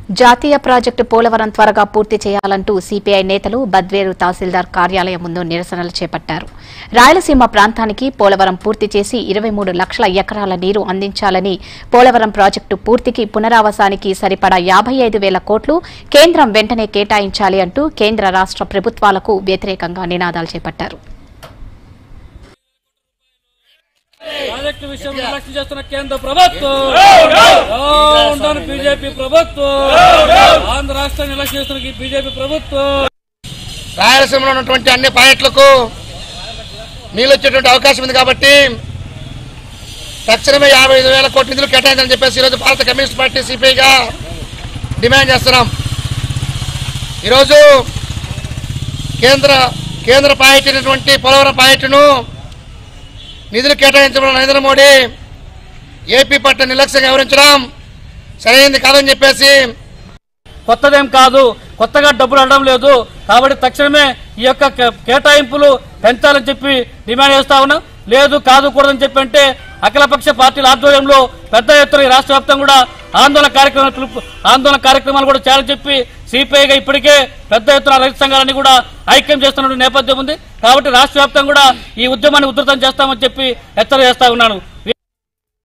జాతీయ ప్రాజెక్టు పోలవరం త్వరగా పూర్తి చేయాలంటూ సిపిఐ నేతలు బద్వేరు తహసీల్దార్ కార్యాలయం ముందు నిరసనలు చేపట్టారు రాయలసీమ ప్రాంతానికి పోలవరం పూర్తి చేసి ఇరవై మూడు లక్షల ఎకరాల నీరు అందించాలని పోలవరం ప్రాజెక్టు పూర్తికి పునరావాసానికి సరిపడా యాభై ఐదు వేల కోట్లు కేంద్రం వెంటనే కేటాయించాలి అంటూ కేంద్ర రాష్ట్ర ప్రభుత్వాలకు వ్యతిరేకంగా నినాదాలు చేపట్టారు ప్రాజెక్టు విషయం నిర్లక్ష్యం చేస్తున్న కేంద్ర ప్రభుత్వం డౌన్ బీజేపీ ప్రభుత్వం ఆంధ్ర రాష్ట్రం నిర్లక్ష్యం చేస్తున్న ఈ బీజేపీ ప్రభుత్వం రాయలసీమలో ఉన్నటువంటి అన్ని ప్రాజెక్టులకు నీళ్ళు వచ్చేటువంటి అవకాశం ఉంది కాబట్టి తక్షణమే యాభై ఐదు వేల కోట్ల నిధులు కేటాయించాలని చెప్పేసి ఈరోజు భారత కమ్యూనిస్ట్ పార్టీ సిపిఐగా డిమాండ్ చేస్తున్నాం ఈరోజు కేంద్ర కేంద్ర ప్రాజెక్టు అయినటువంటి పోలవరం ప్రాజెక్టును నిధులు కేటాయించడం నరేంద్ర మోడీ ఏపీ పట్ల నిర్లక్ష్యంగా వివరించడం సరైనది కాదని చెప్పేసి కొత్తదేం కాదు కొత్తగా డబ్బులు అడడం లేదు కాబట్టి తక్షణమే ఈ యొక్క కే- కేటాయింపులు పెంచాలని చెప్పి డిమాండ్ చేస్తా ఉన్నాం లేదు కాదు కూడదని చెప్పి అంటే అఖిలపక్ష పార్టీల ఆధ్వర్యంలో పెద్ద ఎత్తున ఈ రాష్ట్ర వ్యాప్తంగా కూడా ఆందోళన కార్యక్రమాలు పిలుపు- ఆందోళన కార్యక్రమాలు కూడా చేయాలని చెప్పి సిపిఐగా ఇప్పటికే పెద్ద ఎత్తున రైతు సంఘాలన్నీ కూడా ఐక్యం చేస్తున్న నేపథ్యం ఉంది కాబట్టి రాష్ట్ర వ్యాప్తంగా కూడా ఈ ఉద్యమాన్ని ఉధృతం చేస్తామని చెప్పి హెచ్చరిక చేస్తా ఉన్నాను